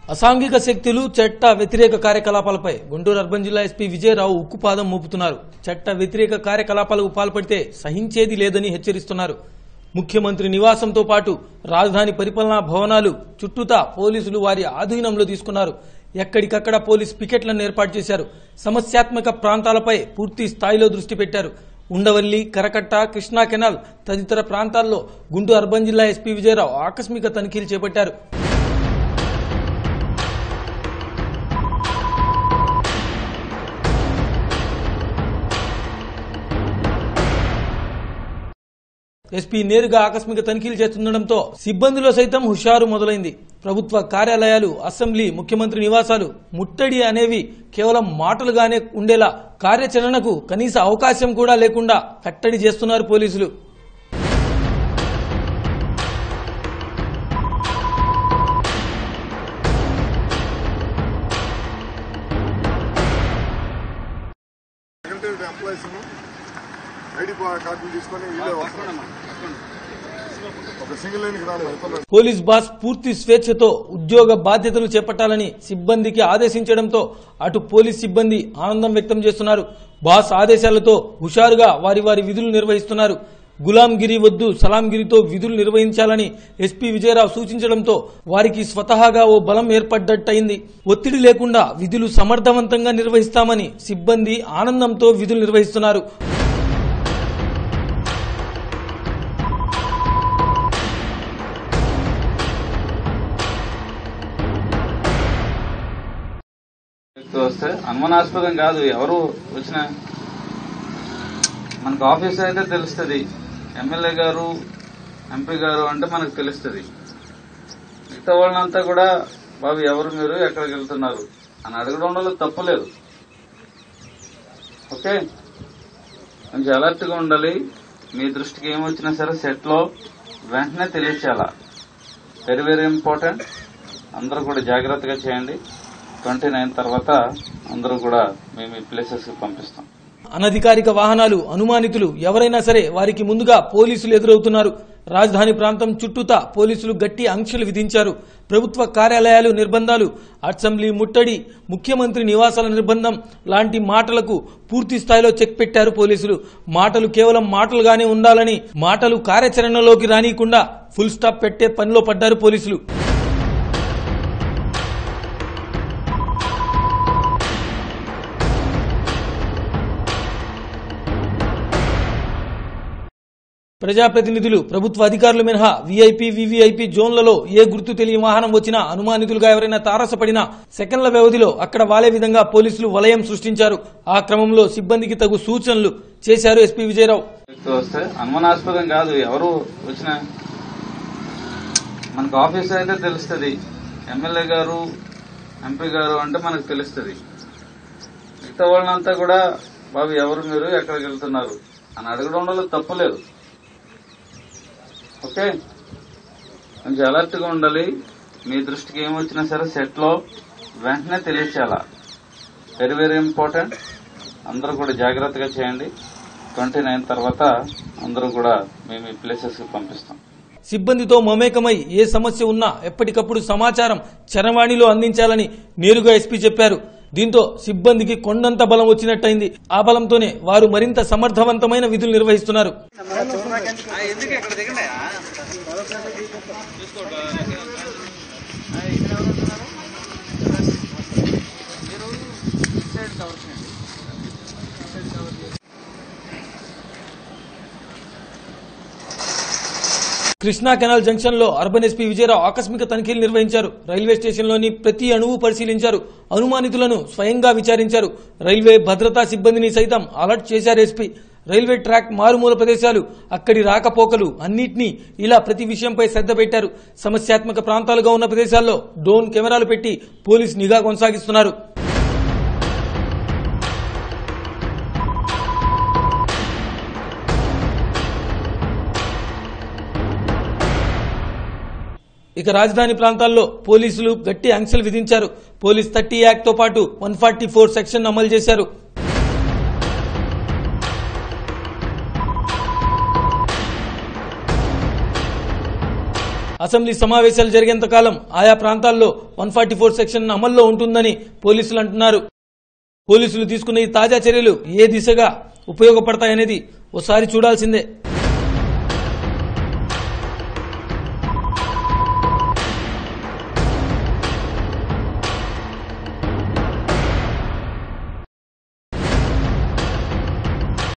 అసాంఘిక శక్తులు చట్ట వ్యతిరేక కార్యకలాపాలపై గుంటూరు అర్బన్ జిల్లా ఎస్పీ విజయరావు ఉక్కుపాదం మోపుతున్నారు చట్ట వ్యతిరేక కార్యకలాపాలకు పాల్పడితే సహించేది లేదని హెచ్చరిస్తున్నారు ముఖ్యమంత్రి నివాసంతో పాటు రాజధాని పరిపాలనా భవనాలు చుట్టూతా పోలీసులు వారి ఆధీనంలో తీసుకున్నారు ఎక్కడికక్కడ పోలీస్ పికెట్లను ఏర్పాటు చేశారు సమస్యాత్మక ప్రాంతాలపై పూర్తి స్థాయిలో దృష్టి పెట్టారు ఉండవల్లి కరకట్ట కృష్ణా కెనాల్ తదితర ప్రాంతాల్లో గుంటూరు అర్బన్ జిల్లా ఎస్పీ విజయరావు ఆకస్మిక తనిఖీలు చేపట్టారు ఎస్పీ నేరుగా ఆకస్మిక తనిఖీలు చేస్తుండటంతో సిబ్బందిలో సైతం హుషారు మొదలైంది ప్రభుత్వ కార్యాలయాలు అసెంబ్లీ ముఖ్యమంత్రి నివాసాలు ముట్టడి అనేవి కేవలం మాటలుగానే ఉండేలా కార్యాచరణకు కనీస అవకాశం కూడా లేకుండా కట్టడి చేస్తున్నారు పోలీసులు సెక్రటరీ ఎంప్లాయీస్ ఐడి కార్డులు తీసుకొని వీళ్ళే వస్తారు ఒక సింగిల్ లైన్కి రాలేదు వెళ్తున్నారు పోలీస్ బాస్ పూర్తి స్వేచ్ఛతో ఉద్యోగ బాధ్యతలు చేపట్టాలని సిబ్బందికి ఆదేశించడంతో అటు పోలీస్ సిబ్బంది ఆనందం వ్యక్తం చేస్తున్నారు బాస్ ఆదేశాలతో హుషారుగా వారి వారి విధులు నిర్వహిస్తున్నారు గులాంగిరి వద్దు సలాంగిరితో విధులు నిర్వహించాలని ఎస్పీ విజయరావు సూచించడంతో వారికి స్వతహాగా ఓ బలం ఏర్పడ్డట్టయింది ఒత్తిడి లేకుండా విధులు సమర్థవంతంగా నిర్వహిస్తామని సిబ్బంది ఆనందంతో విధులు నిర్వహిస్తున్నారు వ్యక్తి వస్తే అనుమానాస్పదం కాదు ఎవరు వచ్చినా మనకు ఆఫీస్ అయితే తెలుస్తుంది ఎమ్మెల్యే గారు ఎంపీ గారు అంటే మనకు తెలుస్తుంది మిగతా వాళ్ళంతా కూడా బాబు ఎవరు మీరు ఎక్కడికి వెళ్తున్నారు అని అడగడంలో తప్పులేదు ఓకే కొంచెం అలర్ట్ గా ఉండాలి మీ దృష్టికి ఏమొచ్చినా సరే సెట్ లో వెంటనే తెలియచేయాలా వెరీ వెరీ ఇంపార్టెంట్ అందరూ కూడా జాగ్రత్తగా చేయండి ట్వంటీ నైన్ తర్వాత అందరూ కూడా మేము ఈ ప్లేసెస్ కి పంపిస్తాం అనధికారిక వాహనాలు అనుమానితులు ఎవరైనా సరే వారికి ముందుగా పోలీసులు ఎదురవుతున్నారు రాజధాని ప్రాంతం చుట్టూతా పోలీసులు గట్టి ఆంక్షలు విధించారు ప్రభుత్వ కార్యాలయాలు నిర్బంధాలు అసెంబ్లీ ముట్టడి ముఖ్యమంత్రి నివాసాల నిర్బంధం లాంటి మాటలకు పూర్తి స్థాయిలో చెక్ పెట్టారు పోలీసులు మాటలు కేవలం మాటలుగానే ఉండాలని మాటలు కార్యాచరణలోకి రానియకుండా ఫుల్ స్టాప్ పెట్టే పనిలో పడ్డారు పోలీసులు ప్రజాప్రతినిధులు ప్రభుత్వ అధికారులు మినహా వీఐపీ వీవీఐపీ జోన్లలో ఏ గుర్తు తెలియని వాహనం వచ్చినా అనుమానితులుగా ఎవరైనా తారసపడినా సెకండ్ల వ్యవధిలో అక్కడ వాలే విధంగా పోలీసులు వలయం సృష్టించారు ఆ క్రమంలో సిబ్బందికి తగు సూచనలు చేశారు ఎస్పీ విజయరావు వ్యక్తి వస్తే అనుమానాస్పదం కాదు ఎవరు వచ్చినా మనకు ఆఫీస్ అయితే తెలుస్తుంది ఎమ్మెల్యే గారు ఎంపీ గారు అంటే మనకు తెలుస్తుంది మిగతా వాళ్ళంతా కూడా బాబు ఎవరు మీరు ఎక్కడికి వెళ్తున్నారు అని అడగడంలో తప్పులేదు ఓకే కొంచెం అలర్ట్ గా ఉండాలి మీ దృష్టికి ఏమొచ్చినా సరే సెట్ లో వెంటనే తెలియచేయాలా వెరీ వెరీ ఇంపార్టెంట్ అందరూ కూడా జాగ్రత్తగా చేయండి ట్వంటీ నైన్ తర్వాత అందరూ కూడా మేము ఈ ప్లేసెస్ కి పంపిస్తాం సిబ్బందితో మమేకమై ఏ సమస్య ఉన్నా ఎప్పటికప్పుడు సమాచారం చరవాణిలో అందించాలని నేరుగా ఎస్పీ చెప్పారు దీంతో సిబ్బందికి కొండంత బలం వచ్చినట్టయింది ఆ బలంతోనే వారు మరింత సమర్థవంతమైన విధులు నిర్వహిస్తున్నారు కృష్ణా కెనాల్ జంక్షన్ లో అర్బన్ ఎస్పీ విజయరావు ఆకస్మిక తనిఖీలు నిర్వహించారు రైల్వే స్టేషన్లోని ప్రతి అణువు పరిశీలించారు అనుమానితులను స్వయంగా విచారించారు రైల్వే భద్రతా సిబ్బందిని సైతం అలర్ట్ చేశారు ఎస్పీ రైల్వే ట్రాక్ మారుమూల ప్రదేశాలు అక్కడి రాకపోకలు అన్నింటినీ ఇలా ప్రతి విషయంపై శ్రద్ధ పెట్టారు సమస్యాత్మక ప్రాంతాలుగా ఉన్న ప్రదేశాల్లో డ్రోన్ కెమెరాలు పెట్టి పోలీస్ నిఘా కొనసాగిస్తున్నారు ఇక రాజధాని ప్రాంతాల్లో పోలీసులు గట్టి ఆంక్షలు విధించారు పోలీస్ థర్టీ యాక్ట్ తో పాటు వన్ ఫార్టీ ఫోర్ సెక్షన్ అమలు చేశారు అసెంబ్లీ సమావేశాలు జరిగేంత కాలం ఆయా ప్రాంతాల్లో వన్ ఫార్టీ ఫోర్ సెక్షన్ అమల్లో ఉంటుందని పోలీసులు అంటున్నారు పోలీసులు తీసుకున్న ఈ తాజా చర్యలు ఏ దిశగా ఉపయోగపడతాయనేది ఓసారి చూడాల్సిందే